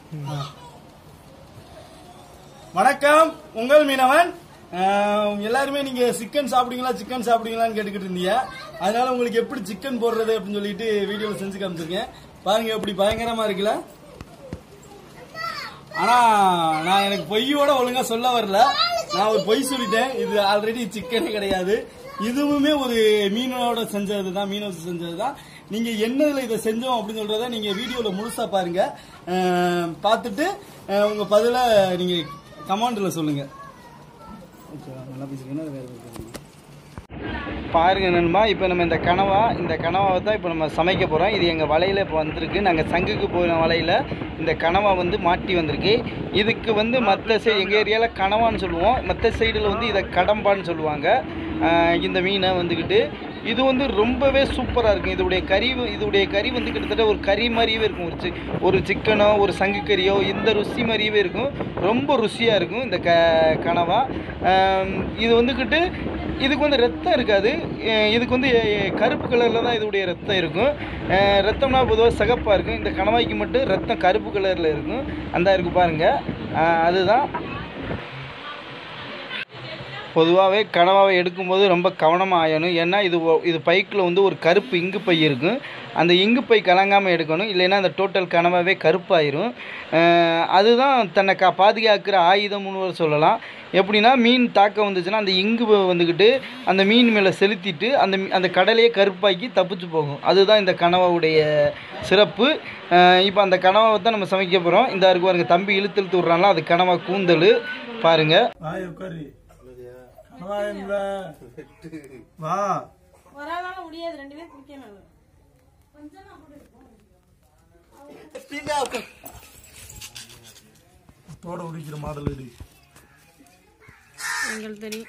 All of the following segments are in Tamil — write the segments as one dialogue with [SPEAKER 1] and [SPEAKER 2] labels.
[SPEAKER 1] வணக்கம் உங்கள் மீனவன் ஆஹ், எல்லாருமே நீங்க சிக்கன் சாப்பிடுவீங்களா சிக்கன் சாப்பிடுவீங்களான்னு கேட்டுக்கிட்டு இருந்தீங்க அதனால உங்களுக்கு எப்படி சிக்கன் போடுறது அப்படின்னு சொல்லிட்டு வீடியோல செஞ்சு காமிச்சிருக்கேன் பாருங்க எப்படி பயங்கரமா இருக்குல்ல ஆனா நான் எனக்கு பொய்யோட ஒழுங்கா சொல்ல வரல நான் ஒரு பொய் சொல்லிட்டேன் இது ஆல்ரெடி சிக்கனே கிடையாது இதுவுமே ஒரு மீனோட செஞ்சது தான் மீனை வச்சு செஞ்சது தான் நீங்க என்னதுல இதை செஞ்சோம் அப்படின்னு சொல்றத நீங்க வீடியோல முழுசா பாருங்க அஹ், பார்த்துட்டு அஹ், உங்க பதில நீங்க கமெண்ட்ல சொல்லுங்க ஓகே நல்லா பேசுறீங்கன்னா வேற எதுவும் பேசுங்க.
[SPEAKER 2] பாருங்க நண்பா இப்போ நம்ம இந்த கனவா இந்த கனவாவை தான் இப்போ நம்ம சமைக்க போகிறோம் இது எங்கள் வலையில் இப்போ வந்திருக்கு நாங்கள் சங்குக்கு போன வலையில் இந்த கனவா வந்து மாட்டி வந்திருக்கு இதுக்கு வந்து மற்ற சைடு எங்கள் ஏரியாவில் கனவான்னு சொல்லுவோம் மற்ற சைடில் வந்து இதை கடம்பான்னு சொல்லுவாங்க ஆஹ் இந்த மீனை வந்துக்கிட்டு இது வந்து ரொம்பவே சூப்பராக இருக்கும் இதோடைய கறி வ- இதோடைய கறி வந்து கிட்டத்தட்ட ஒரு கறி மாதிரியே இருக்கும் ஒரு சி ஒரு சிக்கனோ ஒரு சங்கு கறியோ இந்த ருசி மாதிரியே இருக்கும் ரொம்ப ருசியாக இருக்கும் இந்த க கனவா ஆம், இது வந்துக்கிட்டு இதுக்கு வந்து ரத்தம் இருக்காது அஹ் இதுக்கு வந்து அஹ், கருப்பு கலரில் தான் இதோடைய ரத்தம் இருக்கும் அஹ், ரத்தம்னா பொதுவாக சிகப்பாக இருக்கும் இந்த கணவாய்க்கு மட்டும் ரத்தம் கருப்பு கலரில் இருக்கும் அந்த இருக்கு பாருங்கள் அதுதான் பொதுவாகவே கனவாவை எடுக்கும்போது ரொம்ப கவனமாக ஆயணும் ஏன்னா இது ஒ- இது பைக்கில் வந்து ஒரு கருப்பு இங்கு பை இருக்கும் அந்த இங்கு பை கலங்காமல் எடுக்கணும் இல்லைன்னா அந்த டோட்டல் கனவாவே கருப்பாயிரும் அஹ் அதுதான் தன்னை கா பாதுகாக்கிற ஆயுதம்னு ஒரு சொல்லலாம் எப்படின்னா மீன் தாக்க வந்துச்சுன்னா அந்த இங்கு ப- வந்துக்கிட்டு அந்த மீன் மேலே செலுத்திட்டு அந்த மீ- அந்த கடலையே கருப்பாக்கி தப்பிச்சு போகும் அதுதான் இந்த கனவாவுடைய சிறப்பு இப்போ அந்த கனவாவை தான் நம்ம சமைக்க போகிறோம் இந்த இருக்கு பாருங்க தம்பி இழுத்து இழுத்து விட்றாங்களா அது கனவா கூந்தல் பாருங்கள்
[SPEAKER 1] வாய் உட்காரு கனவா எங்க? வா
[SPEAKER 3] ஒரு ஆளால முடியாது ரெண்டு பேரும் குடிக்கணும்
[SPEAKER 1] தோட உடிக்கிற மாடல் இது
[SPEAKER 3] எங்களுக்கு தெரியும்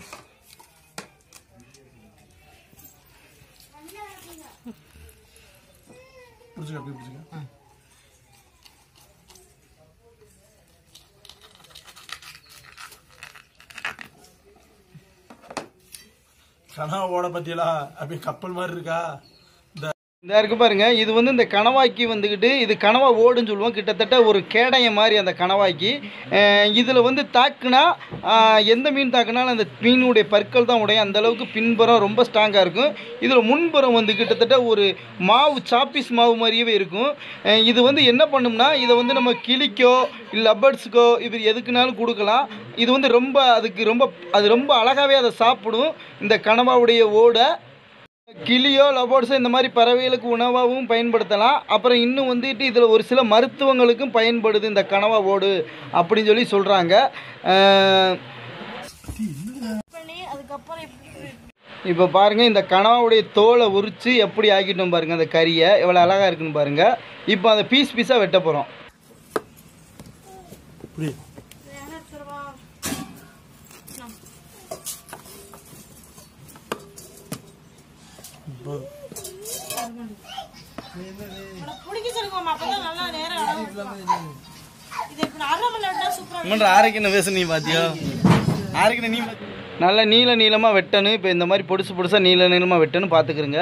[SPEAKER 1] பிடிச்சிக்க அப்படி பிடிச்சிக்க கனவோட பத்தியலா அப்படியே கப்பல் மாதிரி இருக்கா இந்த
[SPEAKER 2] இந்த இருக்கு பாருங்க இது வந்து இந்த கணவாய்க்கு வந்துக்கிட்டு இது கனவா ஓடுன்னு சொல்லுவோம் கிட்டத்தட்ட ஒரு கேடய மாதிரி அந்த கணவாய்க்கு இதில் வந்து தாக்குனா அஹ், எந்த மீன் தாக்குனாலும் அந்த மீனுடைய பற்கள் தான் உடையும் அந்த அளவுக்கு பின்புறம் ரொம்ப ஸ்ட்ராங்காக இருக்கும் இதில் முன்புறம் வந்து கிட்டத்தட்ட ஒரு மாவு சாப்பீஸ் மாவு மாதிரியே இருக்கும் அஹ், இது வந்து என்ன பண்ணும்னா இதை வந்து நம்ம கிளிக்கோ இல்லை லப்பர்ட்ஸுக்கோ இது எதுக்குனாலும் கொடுக்கலாம் இது வந்து ரொம்ப அதுக்கு ரொம்ப அது ரொம்ப அழகாகவே அதை சாப்பிடும் இந்த கனவாவுடைய ஓடை கிளியோ லபோட்ஸோ இந்த மாதிரி பறவைகளுக்கு உணவாகவும் பயன்படுத்தலாம் அப்புறம் இன்னும் வந்துட்டு இதில் ஒரு சில மருத்துவங்களுக்கும் பயன்படுது இந்த கனவா ஓடு அப்படின்னு சொல்லி சொல்கிறாங்க
[SPEAKER 3] பண்ணி அதுக்கப்புறம் எப்படி
[SPEAKER 2] இப்போ பாருங்கள் இந்த கனவாவுடைய தோலை உரித்து எப்படி ஆக்கிட்டோம் பாருங்கள் அந்த கறியை எவ்வளோ அழகாக இருக்குன்னு பாருங்கள் இப்போ அதை பீஸ் பீஸாக வெட்ட போகிறோம்
[SPEAKER 1] இப்படி
[SPEAKER 3] வேணா தருவா
[SPEAKER 1] இப்போ
[SPEAKER 3] உனக்கு பிடிக்க சொல்லுங்க அப்பதான் நல்லா நேரம் அடங்கும். இது இப்படி அரை மணி நேரம் சூப்பரா
[SPEAKER 2] மன்ற ஆரோக்கியம் பேச நீ பாத்தியோ ஆரோக்கியம் நீ நல்ல நீள நீளமாக வெட்டணும் இப்போ இந்த மாதிரி பொடுசு பொடுசாக நீள நீளமாக வெட்டணும் பார்த்துக்கிறங்க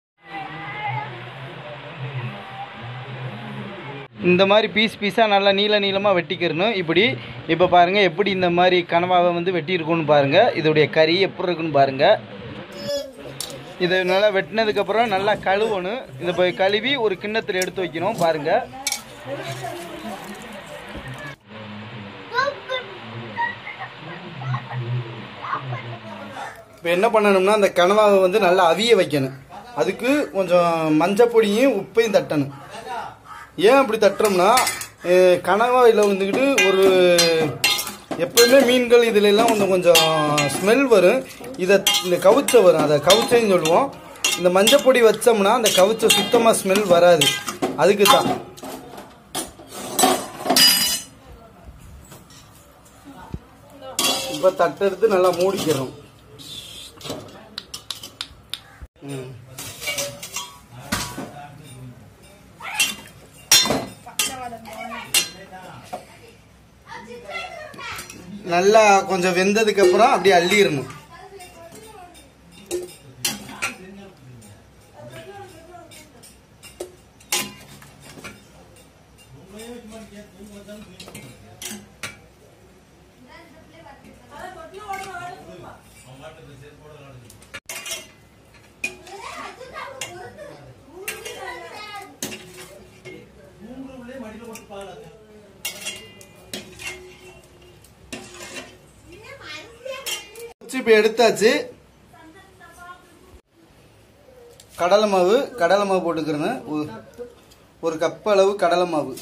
[SPEAKER 2] இந்த மாதிரி பீஸ் பீஸாக நல்லா நீள நீளமாக வெட்டிக்கிறணும் இப்படி இப்போ பாருங்கள் எப்படி இந்த மாதிரி கனவாவை வந்து வெட்டியிருக்குன்னு பாருங்கள் இதோடைய கறி எப்படி இருக்குன்னு பாருங்கள் இதை நல்லா வெட்டினதுக்கப்புறம் நல்லா கழுவணும் இதை போய் கழுவி ஒரு கிண்ணத்தில் எடுத்து வைக்கணும் பாருங்கள் இப்போ என்ன பண்ணணும்னா அந்த கனவாவை வந்து நல்லா அவிய வைக்கணும் அதுக்கு கொஞ்சம் மஞ்சப்பொடியும் உப்பையும் தட்டணும் ஏன் அப்படி தட்டுறோம்னா அஹ், கனவாயில் வந்துக்கிட்டு ஒரு எப்பவுமே மீன்கள் இதுல எல்லாம் கொஞ்சம் கொஞ்சம் ஸ்மெல் வரும் இதை இந்த கவுச்ச வரும் அதை கவுச்சைன்னு சொல்லுவோம் இந்த மஞ்சப்பொடி வச்சோம்னா அந்த கவுச்ச சுத்தமாக ஸ்மெல் வராது அதுக்கு தான் இப்போ தட்டெடுத்து நல்லா மூடிக்கிறோம் ம் நல்லா கொஞ்சம் வெந்ததுக்கு அப்புறம் அப்படியே அள்ளிடணும் இப்போ எடுத்தாச்சு கடலை மாவு கடலை மாவு போட்டுக்கிறேன்னு ஒரு ஒரு கப் அளவு கடலை மாவு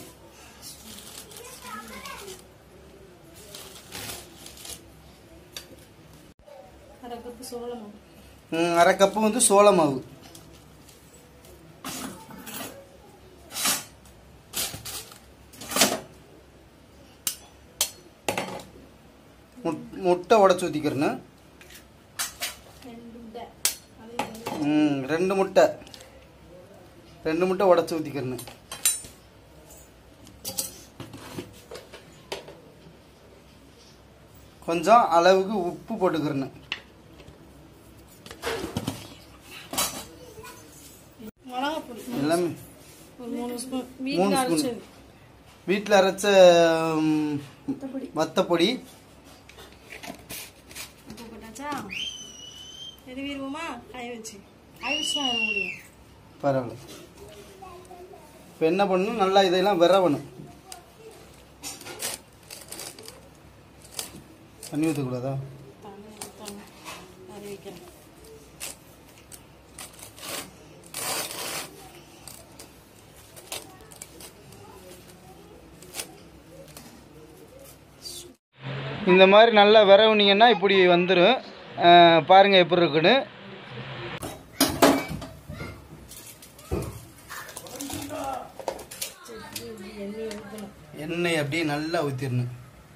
[SPEAKER 3] அரை கப்பு சோளம்
[SPEAKER 2] ம், அரை கப்பு வந்து சோள மாவு முட்- முட்டை உடச்சி ஊற்றிக்கிறேன்னு
[SPEAKER 3] ரெண்டு முட்டை அது
[SPEAKER 2] ம் ரெண்டு முட்டை ரெண்டு முட்டை உடச்சி ஊற்றிக்கிறேன்னு கொஞ்சம் அளவுக்கு உப்பு போட்டுக்கிறேன்னு
[SPEAKER 3] மிளகா பொடி
[SPEAKER 2] எல்லாமே
[SPEAKER 3] ஒரு மூணு ஸ்பூன்
[SPEAKER 2] மூணு
[SPEAKER 3] வீட்டில்
[SPEAKER 2] ஸ்பூன்
[SPEAKER 3] அரைச்சது
[SPEAKER 2] வீட்டில் அரைச்ச ம்,
[SPEAKER 3] மத்தபடி
[SPEAKER 2] வத்தப்பொடி
[SPEAKER 3] உப்பு போட்டாச்சா எதுவிடுவோமா காய வச்சு காய வச்சு தான் வர முடியும்
[SPEAKER 2] பரவாயில்ல இப்போ என்ன பண்ணணும் நல்லா இதெல்லாம் விரவணும் தண்ணி ஊற்றக்கூடாதா
[SPEAKER 3] தண்ணி ஊற்றணும் கறி வைக்கிறேன்
[SPEAKER 2] இந்த மாதிரி நல்லா விரவுனீங்கன்னா இப்படி வந்துடும் பாருங்கள் எப்படி இருக்குன்னு எண்ணெய் அப்படியே நல்லா ஊற்றிடணும்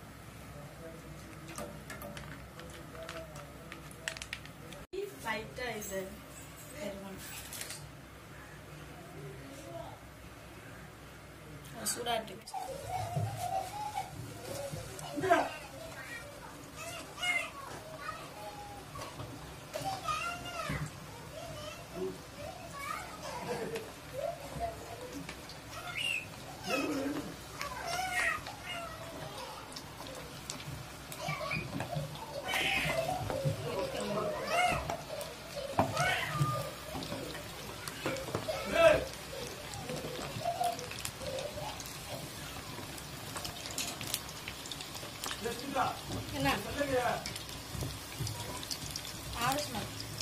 [SPEAKER 3] லைட்டாக இது பெருமணம் சூடாட்டு என்ன ஆலோசனை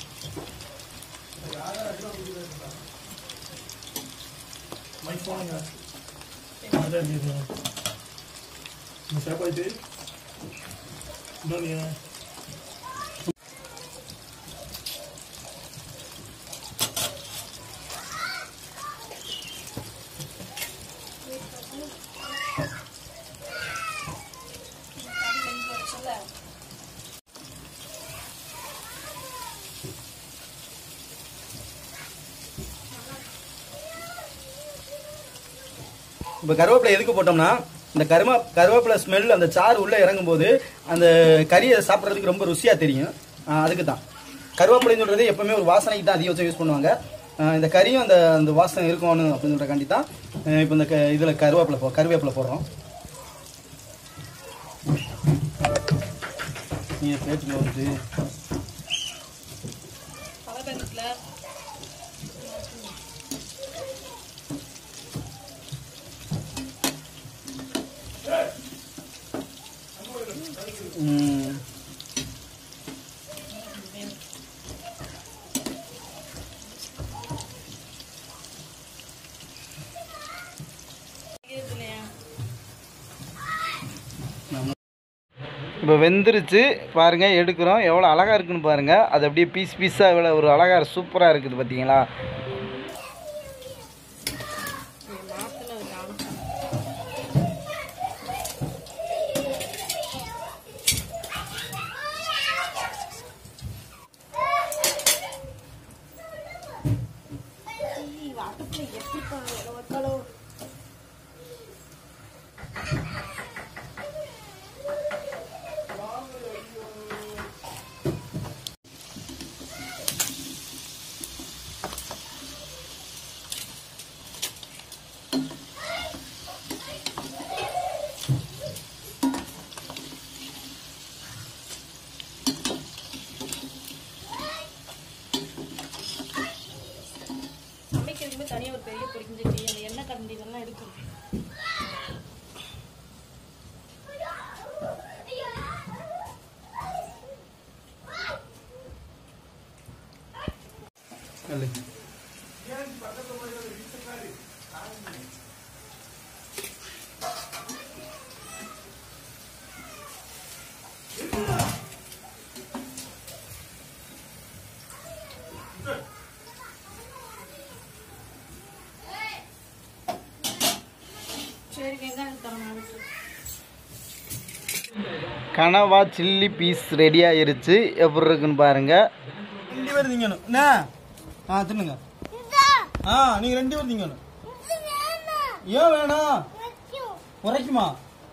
[SPEAKER 4] Siapa itu? Doni ya.
[SPEAKER 1] இப்போ கருவேப்பிலை எதுக்கு போட்டோம்னா இந்த கருமா கருவேப்பிலை ஸ்மெல் அந்த சாறு உள்ள இறங்கும் போது அந்த கறியை சாப்பிட்றதுக்கு ரொம்ப ருசியா தெரியும் ஆஹ் அதுக்கு தான் கருவேப்பிலைன்னு சொல்றது எப்பவுமே ஒரு வாசனைக்கு தான் அதிகபட்சம் யூஸ் பண்ணுவாங்க ஆஹ் இந்த கறியும் அந்த அந்த வாசனை இருக்கணும் அப்படின்னு சொல்றக்காண்டி தான் ஆஹ் இப்போ இந்த க- இதுல கருவேப்பிலை போ கருவேப்பிலை போடுறோம் நீங்க பேச்சுக்கு வந்து
[SPEAKER 3] பலபேரத்தில்
[SPEAKER 1] ம்,
[SPEAKER 3] இல்லையா
[SPEAKER 2] இப்போ வெந்துருச்சு பாருங்க எடுக்கிறோம் எவ்வளோ அழகாக இருக்குன்னு பாருங்க அது அப்படியே பீஸ் பீஸாக இவ்வளோ ஒரு அழகாக சூப்பராக இருக்குது பார்த்தீங்களா
[SPEAKER 3] மாற்றினது காணும் வாட்டப்பில் எப்படி வைக்காலோ எனக்கு தர மாதிரி
[SPEAKER 2] கனவா சில்லி பீஸ் ரெடி ஆயிருச்சு எப்படி இருக்குன்னு பாருங்க
[SPEAKER 1] ரெண்டு பேர் திங்கணும் என்ன ஆ தின்னுங்க ஆ நீங்க ரெண்டு பேர் திங்கணும் ஏன் வேணாம் உரைக்குமா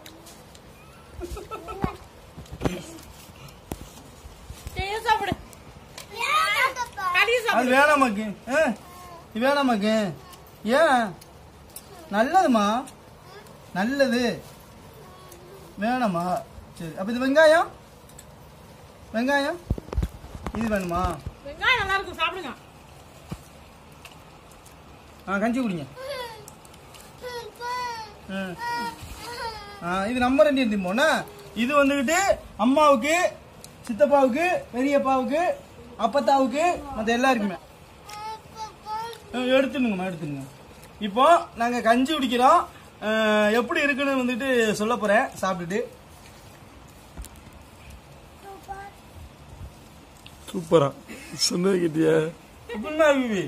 [SPEAKER 3] சரி சாப்பிடு கடியை
[SPEAKER 1] அது
[SPEAKER 3] சாப்பிடு
[SPEAKER 1] வேணாமாக்கு ஆ இது வேணாமாக்கு ஏன் நல்லதுமா நல்லது வேணாமா சரி அப்ப இது வெங்காயம் வெங்காயம் இது வேணுமா
[SPEAKER 3] வெங்காயம் நல்லா இருக்கும் சாப்பிடுங்க
[SPEAKER 1] ஆ கஞ்சி குடிங்க ம். ஆ இது நம்ம ரெண்டு திம்போண்ணா இது வந்துக்கிட்டு அம்மாவுக்கு சித்தப்பாவுக்கு பெரியப்பாவுக்கு அப்பத்தாவுக்கு மற்ற எல்லாருக்குமே ஆ, எடுத்துனுங்கம்மா எடுத்துனுங்க இப்போ நாங்கள் கஞ்சி குடிக்கிறோம் ஆ, எப்படி இருக்குன்னு வந்துட்டு சொல்ல போகிறேன் சாப்பிட்டுட்டு
[SPEAKER 4] சூப்பரா சொன்னது கேட்டியா
[SPEAKER 1] எப்படின்னா இருக்கு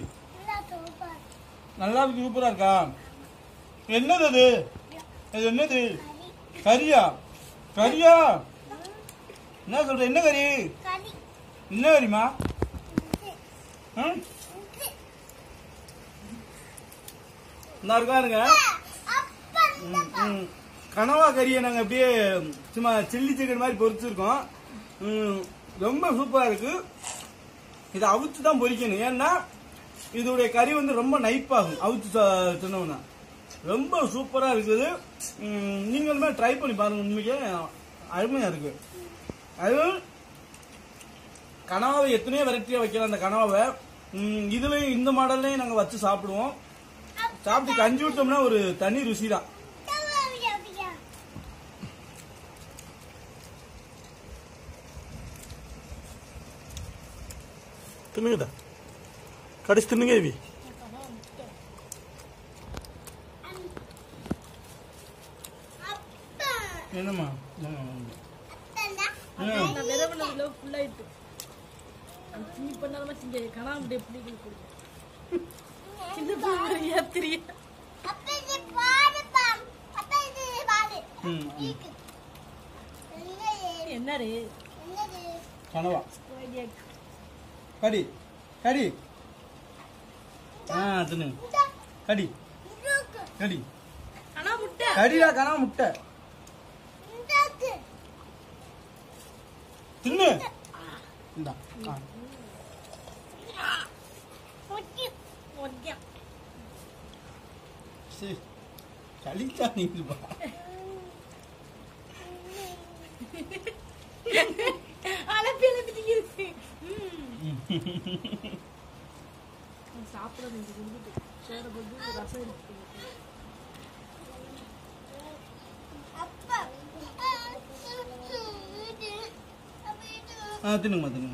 [SPEAKER 1] நல்லா இருக்கு சூப்பரா இருக்கா என்னது அது அது என்னது கறியா கறியா என்ன சொல்ற என்ன கறி என்ன கறிமா ம்? நல்லா இருக்காருங்க ம், ம். கனவா கறியை நாங்கள் அப்படியே சும்மா சில்லி சிக்கன் மாதிரி பொரிச்சிருக்கோம் ம், ரொம்ப சூப்பராக இருக்கு இதை அவிச்சு தான் பொரிக்கணும் ஏன்னா இதோடைய கறி வந்து ரொம்ப நைப்பாகும் அவிச்சு ச- தின்னோம்னா ரொம்ப சூப்பராக இருக்குது ம், நீங்களுமே ட்ரை பண்ணி பாருங்க உண்மைக்கே அருமையாக இருக்கு அது கனவாவை எத்தனையோ வெரைட்டியாக வைக்கலாம் அந்த கனவாவை ம், இதுலயும் இந்த மாடல்லையும் நாங்கள் வச்சு சாப்பிடுவோம் சாப்பிட்டு கஞ்சி விட்டோம்னா ஒரு தனி ருசி தான்
[SPEAKER 4] தின்னுங்கடா கடிச்சு தின்னுங்க இவி
[SPEAKER 1] என்னம்மா என்னம்மா?
[SPEAKER 3] நான் விதை பண்ணதுல ஃபுல்லாயிட்டு அந்த சின்னி பண்ணாலுமா சிங்க கனா முட்டை எப்படி கொடுக்கும் சின்ன பிள்ளை ஏத்திரியா
[SPEAKER 1] ம், ம்.
[SPEAKER 3] என்னரு
[SPEAKER 1] கனவா கடி கடி ஆ தின்னு கடி கடி
[SPEAKER 3] கனா முட்டை
[SPEAKER 1] கடிடா கனவா முட்டை தின்னு இந்தா ஆ.
[SPEAKER 3] ஒட்டியம்
[SPEAKER 1] சரி சளிச்சா நீங்கப்பா
[SPEAKER 3] அலப்பி அலப்பி இருக்கு சாப்பிட எனக்கு இருந்துட்டு சேர போது ரசம் இருக்கு
[SPEAKER 1] ஆ தின்னுங்கம்மா தின்னுங்க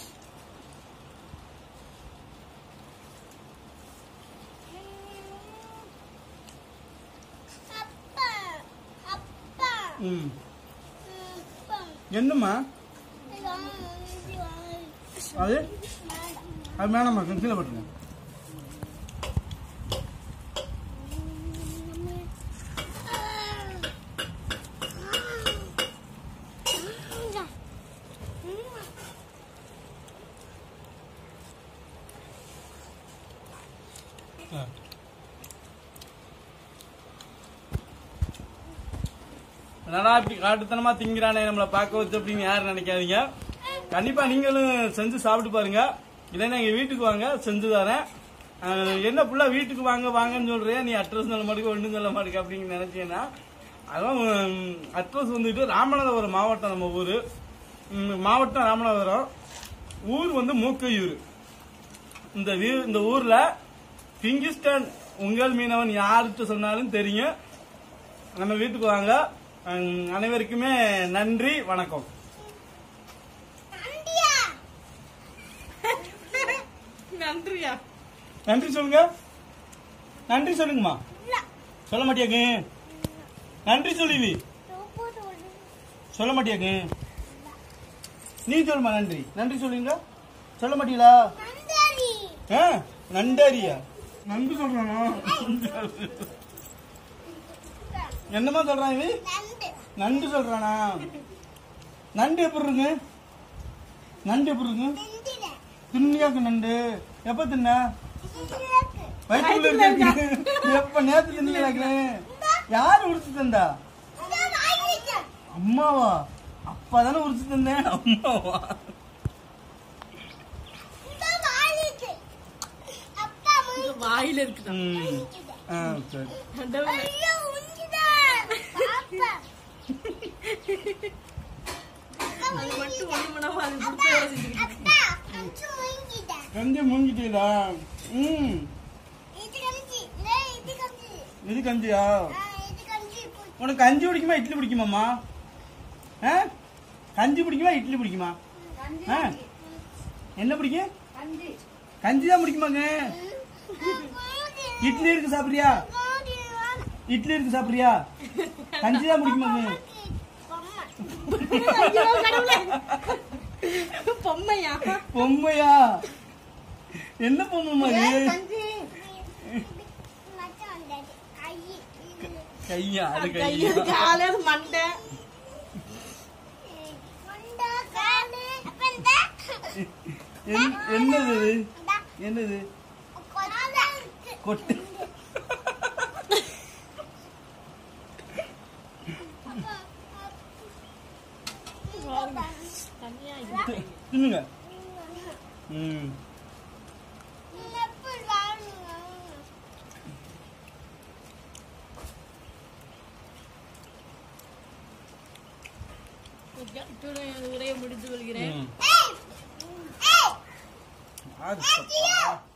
[SPEAKER 1] ம் என்னம்மா அது அது வேணாம்மா கொஞ்சம் கீழே போட்டுருங்க ஆ. என்னடா இப்படி காட்டுத்தனமா திங்கிறானே நம்மளை பார்க்க வச்சு அப்படின்னு யாரும் நினைக்காதீங்க கண்டிப்பா நீங்களும் செஞ்சு சாப்பிட்டு பாருங்க இல்லைன்னா எங்க வீட்டுக்கு வாங்க செஞ்சு தரேன் அஹ், என்ன புள்ள வீட்டுக்கு வாங்க வாங்கன்னு சொல்றியா நீ அட்ரஸ் சொல்ல மாட்டேங்க ஒன்றும் சொல்ல மாட்டேங்க அப்படின்னு நினைச்சீங்கன்னா அதான் அட்ரஸ் வந்துட்டு ராமநாதபுரம் மாவட்டம் நம்ம ஊர் மாவட்டம் ராமநாதபுரம் ஊர் வந்து மூக்கையூர் இந்த வீ- இந்த ஊர்ல கிங்கிஸ்டன் உங்கள் மீனவன் யாருக்கு சொன்னாலும் தெரியும் நம்ம வீட்டுக்கு வாங்க உம், அனைவருக்குமே நன்றி வணக்கம்
[SPEAKER 3] நன்றியா
[SPEAKER 1] நன்றி சொல்லுங்க நன்றி சொல்லுங்கம்மா சொல்ல மாட்டியாக்கு நன்றி சொல்லுவி சொல்ல மாட்டியாக்கு நீ சொல்லுமா நன்றி நன்றி சொல்லுங்க சொல்ல மாட்டீங்களா ஆ நன்றரியா நன்றி சொல்றானா என்னமா சொல்றான் இது நண்டு சொல்றானா நண்டு எப்படி இருக்கு நண்டு எப்படி இருக்கு தின்னியாக்கு நண்டு எப்ப தின்ன வயிற்றுல இருக்கு எப்ப நேத்து தின்னியாக்குறேன் யாரு உரிச்சு தந்தா அம்மாவா அப்பதானே உரிச்சு தந்தேன் அம்மாவா
[SPEAKER 3] வாயில இருக்குதா
[SPEAKER 1] ம். ஆ, சரி
[SPEAKER 3] ஆண்டவனே. அது மட்டும் ஒண்ணு பண்ணாம அது கொடுத்து வேலை செஞ்சுக்கிட்டு இருக்கு.
[SPEAKER 1] கஞ்சி மூங்கிட்டீங்களா ம் இது கஞ்சியா உனக்கு கஞ்சி பிடிக்குமா இட்லி பிடிக்குமாம்மா ஆ கஞ்சி பிடிக்குமா இட்லி பிடிக்குமா ஆ என்ன பிடிக்கும் கஞ்சி தான் பிடிக்குமாங்க இட்லி இருக்கு சாப்பிடுறியா இட்லி இருக்கு சாப்பிடுறியா கஞ்சி தான் பிடிக்குமாங்க
[SPEAKER 3] ஐயோ, கடவுளே. பொம்மையா
[SPEAKER 1] பொம்மையா என்ன பொம்மைமா இது கையா அது கையா
[SPEAKER 3] கையில் கால மண்டை
[SPEAKER 1] என்- என்னது இது என்னது கொட்டு
[SPEAKER 3] தனியா இது.
[SPEAKER 1] தின்னுங்க ம்
[SPEAKER 3] இத்துடன் உரையை முடித்துக் கொள்கிறேன்
[SPEAKER 1] ம். அது தப்பா?